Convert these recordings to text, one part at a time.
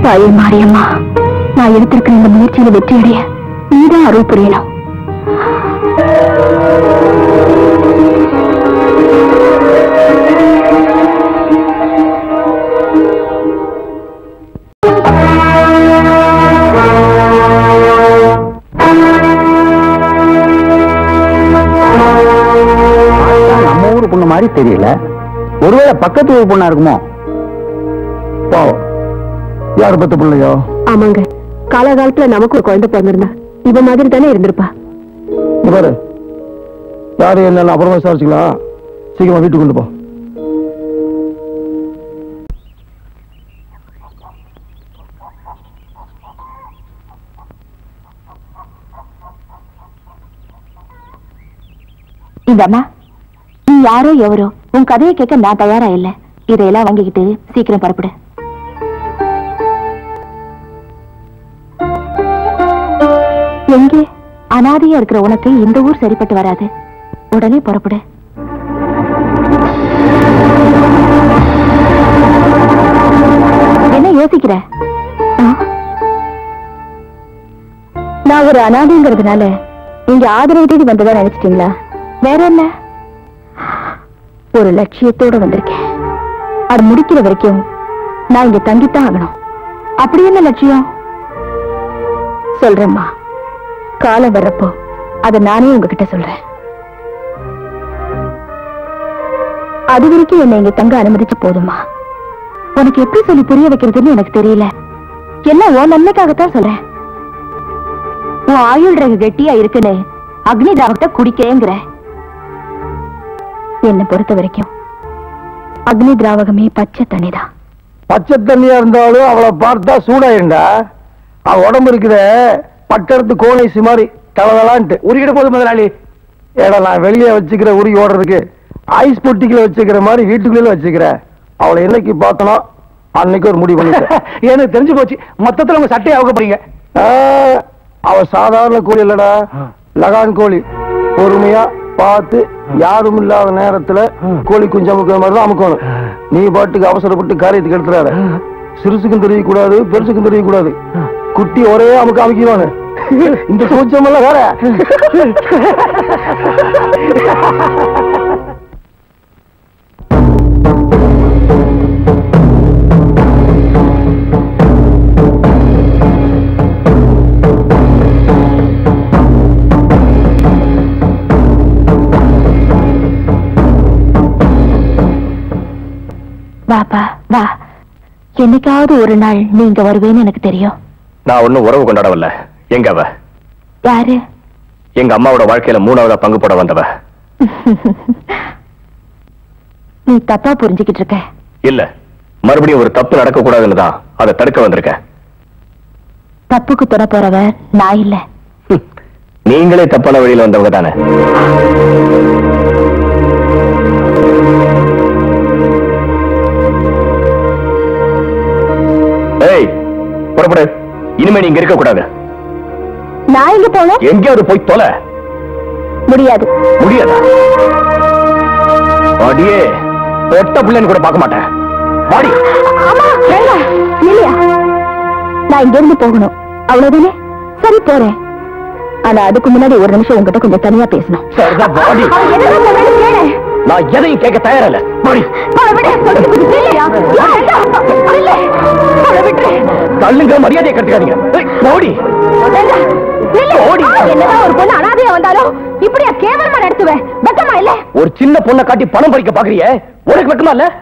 தாயே மாரியம்மா நான் எடுத்திருக்கிற இந்த முயற்சியில வெற்றியடைய நீதான் அருள் புரியணும் நம்ம ஊர் பொண்ணு மாதிரி தெரியல ஒருவேளை பக்கத்து ஊர் பொண்ணா இருக்குமோ பாவம் யார் பத்த பிள்ளையோ ஆமாங்க காலகாலத்துல நமக்கு ஒரு குழந்தை பிறந்திருந்தா இவ மாதிரி தானே இருந்திருப்பா இங்க பாரு யாரு என்னெல்லாம் அப்புறமா விசாரிச்சுக்கலாம் சீக்கிரமா வீட்டுக்கு கொண்டு போ இந்த அம்மா நீ யாரோ எவரோ உன் கதையை கேட்க நான் தயாரா இல்ல இதையெல்லாம் வாங்கிக்கிட்டு சீக்கிரம் புறப்படு எங்கே அனாதையா இருக்கிற உனக்கு இந்த ஊர் சரிப்பட்டு வராது உடனே புறப்படு என்ன யோசிக்கிற ஆ? நான் ஒரு அனாதைங்கிறதுனால நீங்க ஆதரவு தேடி வந்ததா நினைச்சிட்டீங்களா வேற என்ன ஒரு லட்சியத்தோட வந்திருக்கேன் அது முடிக்கிற வரைக்கும் நான் இங்க தங்கித்தான் ஆகணும் அப்படி என்ன லட்சியம் சொல்றேம்மா காலம் வர்றப்போ அதை நானே உங்ககிட்ட சொல்றேன் அது வரைக்கும் என்னை இங்க தங்க அனுமதிச்சு போதுமா உனக்கு எப்படி சொல்லி புரிய வைக்கிறதுன்னு எனக்கு தெரியல எல்லாம் உன் நன்மைக்காகத்தான் சொல்றேன் உன் ஆயுள் ரக கெட்டியா இருக்குன்னு அக்னி தாவத்தை குடிக்கிறேங்கிற என்னை பொறுத்த வரைக்கும் அக்னி திராவகமே பச்சை தண்ணிதான் பச்சை தண்ணியா இருந்தாலும் அவளை பார்த்தா சூடாயிருண்டா அவ உடம்பு இருக்கிற பட்டெடுத்து கோணைசி மாதிரி தளதலான்ட்டு உருகிட போது முதலாளி ஏடா நான் வெளியே வச்சுக்கிற உருகி ஓடுறதுக்கு ஐஸ் பொட்டிக்குள்ள வச்சுக்கிற மாதிரி வீட்டுக்குள்ள வச்சுக்கிற அவளை என்னைக்கு பார்த்தனோ அன்னைக்கு ஒரு முடிவு பண்ணிட்டேன் எனக்கு தெரிஞ்சு போச்சு மொத்தத்துல உங்க சட்டையை அவங்க போறீங்க அவ சாதாரண கோழி இல்லடா லகான் கோழி பொறுமையா பார்த்து யாரும் இல்லாத நேரத்துல கோழி குஞ்சு அமுக்கிற மாதிரி தான் அமுக்கணும் நீ பாட்டுக்கு அவசரப்பட்டு காரியத்துக்கு எடுத்துறாரு சிறுசுக்கும் தெரியக்கூடாது பெருசுக்கும் தெரியக்கூடாது குட்டி ஒரே அமுக்க அமைக்கிறானு இந்த சூச்சம் எல்லாம் வேற வாப்பா வா என்னைக்காவது ஒரு நாள் நீ இங்க வருவேன்னு எனக்கு தெரியும் நான் ஒன்னும் உறவு கொண்டாடவில்ல எங்க அவ யாரு எங்க அம்மாவோட வாழ்க்கையில மூணாவதா பங்கு போட வந்தவ நீ தப்பா புரிஞ்சுக்கிட்டு இருக்க இல்ல மறுபடியும் ஒரு தப்பு நடக்க கூடாதுன்னு தான் அதை தடுக்க வந்திருக்கேன் தப்புக்கு துணை போறவ நான் இல்ல ஹம். நீங்களே தப்பான வழியில வந்தவங்க தானே ஏய் புறப்படு இனிமே நீங்க இருக்க கூடாது நான் எங்க போனோம் எங்கேயாவது போய் தொலை முடியாது முடியாதா அடியே பொட்ட பிள்ளைன்னு கூட பார்க்க மாட்டேன் வாடி ஆமா வேண்டாம் இல்லையா நான் இங்க இருந்து போகணும் அவ்வளவுதானே சரி போறேன் ஆனா அதுக்கு முன்னாடி ஒரு நிமிஷம் உங்ககிட்ட கொஞ்சம் தனியா பேசணும் சரிதான் வாடி அவன் என்ன சொன்னாலும் கேளு. நான் எதையும் கேட்க தயாரில்ல வாடி அவளை விடு, சொல்றது கொஞ்சம் இல்லையா? வேண்டாம். இல்லை. அவளை விட்டுரு. தள்ளுங்க மரியாதையை கட்டுக்காதீங்க ஏய், ஓடி வேண்டாம். இல்லை. ஓடி. என்னதான் ஒரு பொண்ணு அனாதையா வந்தாலும் இப்படியா கேவலமா நடத்துவேன் வெக்கமா இல்ல ஒரு சின்ன பொண்ணை காட்டி பணம் பறிக்க பாக்குறியே உனக்கு வெக்கமா இல்ல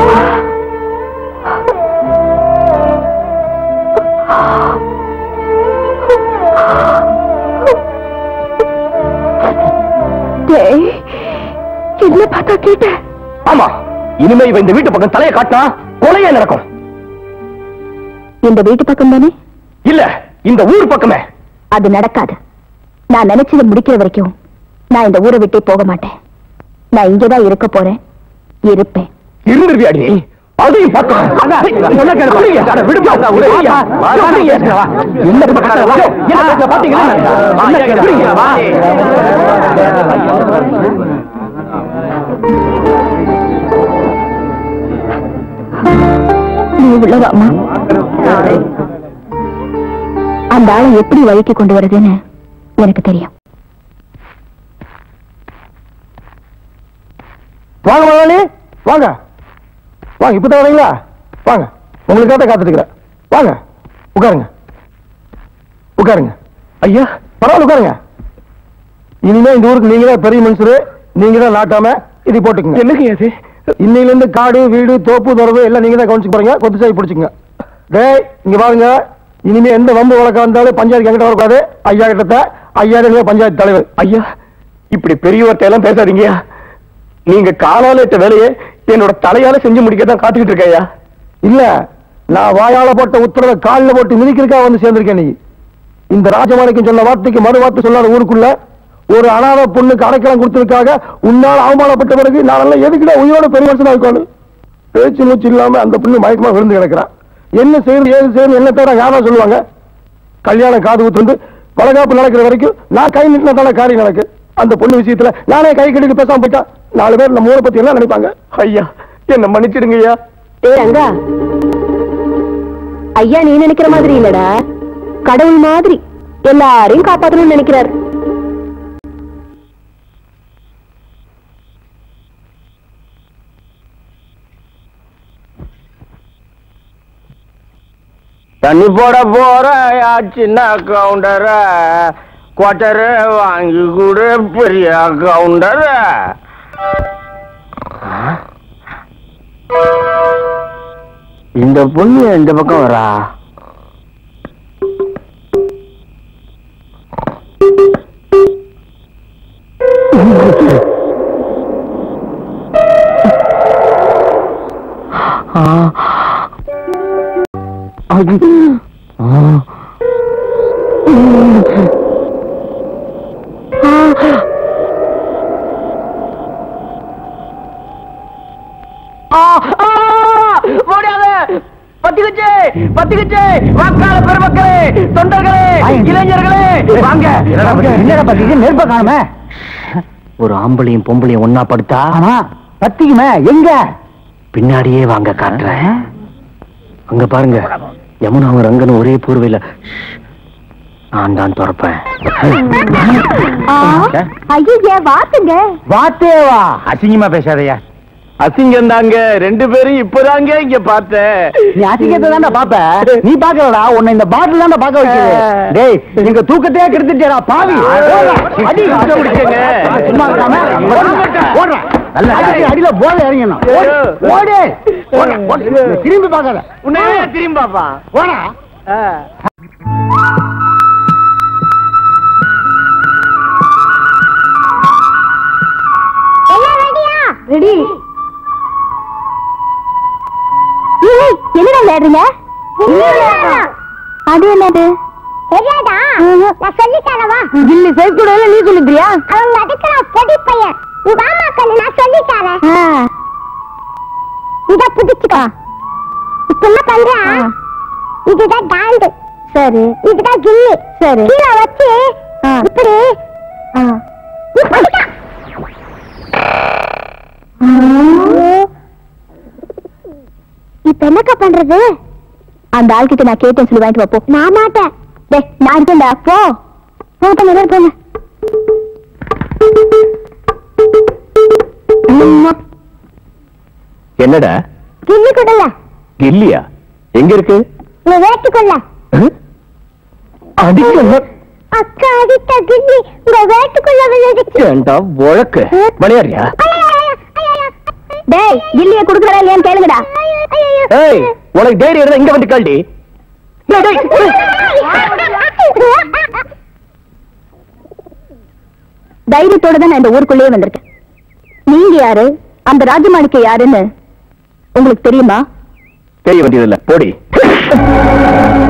டேய், என்ன பார்த்தா கேட்ட ஆமா இனிமே இவ இந்த வீட்டு பக்கம் தலையை காட்டினா கொலையே நடக்கும் இந்த வீட்டு பக்கம் தானே இல்ல இந்த ஊர் பக்கமே அது நடக்காது நான் நினைச்சதை முடிக்கிற வரைக்கும் நான் இந்த ஊரை விட்டே போக மாட்டேன் நான் இங்கதான் இருக்க போறேன் இருப்பேன் இருந்துருவியாடி நீ? அதையும் பார்க்கலாம் என்ன கேளு, புரியுங்க. அட, விடுப்பா, புரியுங்க. புரியுங்க. என்ன பக்கத்துல வா. என்ன பக்கத்துல பாத்தீங்களா? என்ன கேளு, புரியுங்க. நீ நீ உள்ளவாமா அந்த ஆளை எப்படி வழிக்கு கொண்டு வருதுன்னு எனக்கு தெரியும் வாங்க முதலாளி வாங்க வாங்க இப்பதான் வரீங்களா வாங்க உங்களுக்காக தான் காத்துட்டு இருக்கிறேன் வாங்க உட்காருங்க உட்காருங்க ஐயா பரவாயில்ல உட்காருங்க இனிமே இந்த ஊருக்கு நீங்க தான் பெரிய மனுஷரு நீங்க தான் நாட்டாம இது போட்டுக்குங்க என்னங்க அது இன்னையில இருந்து காடு வீடு தோப்பு துறவு எல்லாம் நீங்க தான் கவனிச்சு போறீங்க கொத்து சாய் பிடிச்சுங்க டேய் இங்க பாருங்க இனிமே எந்த வம்பு வழக்கம் வந்தாலும் பஞ்சாயத்து எங்கிட்ட வரக்கூடாது ஐயா கிட்ட ஐயா தான் பஞ்சாயத்து தலைவர் ஐயா இப்படி பெரியவர்கிட்ட எல்லாம் பேசாதீங்கய்யா நீங்க காலால இட்ட வேலையை என்னோட தலையால செஞ்சு முடிக்க தான் காத்துக்கிட்டு இருக்கேன் ஐயா இல்ல நான் வாயால போட்ட உத்தரவை காலில் போட்டு மிதிக்கிறதுக்காக வந்து சேர்ந்திருக்கேன் நீ இந்த ராஜமாணிக்கம் சொன்ன வார்த்தைக்கு மறு வார்த்தை சொல்லாத ஊருக்குள்ள ஒரு அனாத பொண்ணுக்கு அடைக்கலம் கொடுத்ததுக்காக உன்னால் அவமானப்பட்ட பிறகு நான் எல்லாம் எதுக்குடா உயிரோட பெரிய மனுஷனா இருக்கணும் பேச்சு மூச்சு இல்லாம அந்த பொண்ணு மயக்கமா விழுந்து கிடக்குறான் என்ன செய்யறது ஏது செய்யறது என்ன தேட யாரா சொல்லுவாங்க கல்யாணம் காது ஊத்து வந்து வளகாப்பு நடக்கிற வரைக்கும் நான் கை நிட்டின தானே காரியம் நடக்கு அந்த பொண்ணு விஷயத்துல நானே கை கட்டிட்டு பேசாம போயிட்டா நாலு பேர் நம்ம ஊரை பத்தி எல்லாம் நினைப்பாங்க ஐயா என்ன மன்னிச்சிடுங்க ஐயா ஏ ரங்கா ஐயா நீ நினைக்கிற மாதிரி இல்லடா கடவுள் மாதிரி எல்லாரையும் காப்பாத்தணும்னு நினைக்கிறார் தண்ணி போட போற சின்ன கவுண்டர குவாட்டரு வாங்கி கொடு பெரிய கவுண்டர இந்த பொண்ணு இந்த பக்கம் வரா பத்திக்குச்சு பத்திக்குச்சு வாக்காள பெருமக்களே தொண்டர்களே இளைஞர்களே வாங்க என்னடா பத்திக்கு நெருப்ப காணுமே ஒரு ஆம்பளையும் பொம்பளையும் ஒன்னா படுத்தா ஆமா பத்திக்குமே எங்க பின்னாடியே வாங்க காட்டுறேன் அங்க பாருங்க யமுனாவும் ரங்கனும் ஒரே பூர்வையில நான் தான் திறப்பேன் ஐயா வாத்துங்க வாத்தேவா அசிங்கமா பேசாதயா அசிங்கம் தாங்க ரெண்டு பேரும் இப்பதாங்க இங்க பார்த்தேன் நீ அசிங்கத்தை தான்டா பாப்ப நீ பாக்கலடா உன்னை இந்த பாட்டில் தான்டா பாக்க வைக்கிறது டேய் எங்க தூக்கத்தையே கெடுத்துட்டேடா பாவி ஓடுடா. அடி சுத்த முடிச்சேங்க. சும்மா இருக்காம ஓடுடா. ஓடுடா. நல்ல அடி அடியில போத இறங்கணும் ஓடு ஓடு ஓடு, ஓடு. திரும்பி பாக்காத உன்னையே திரும்பி பாப்பா போடா ரெடி என்னடா விளையாடுறீங்க அது என்னது தெரியாதா நான் சொல்லித்தரவா கில்லி சேர்க்கூட நீ சொல்லிக்கிறியா அவங்க அதுக்குற பொடி பையன் நீ வாமா கண்ணு நான் சொல்லித்தரேன் இத புடிச்சுக்கோ இப்ப என்ன பண்ற இதுதான் டாண்டு சரி இதுதான் கில்லி சரி கீழே வச்சு ஆ. இப்படி ஆ. நீ பிடிக்க. இப்ப என்னக்கா பண்றது அந்த ஆள்கிட்ட நான் கேட்டேன்னு சொல்லி வாங்கிட்டு வா, போ நான் மாட்டேன் டேய் நான் இருக்கேன்டா போ போட்ட முதல் போங்க என்னடா கில்லி கொடுல இல்லையா எங்க இருக்கு நீ வேட்டுக்கொள்ள அடிக்கல அக்கா அடித்த கில்லி உங்க வேட்டுக்குள்ள விழுந்துச்சு ஏண்டா உழக்கு விளையாடுறியா டேய் கில்லிய குடுக்கறா இல்லையான்னு கேளுங்கடா ஏய் உனக்கு தைரியம் இருந்தா இங்க வந்து கழட்டி தைரியத்தோட தான் நான் இந்த ஊருக்குள்ளேயே வந்திருக்கேன் நீங்க யாரு அந்த ராஜமாணிக்க யாருன்னு உங்களுக்கு தெரியுமா தெரிய வேண்டியதில்ல போடி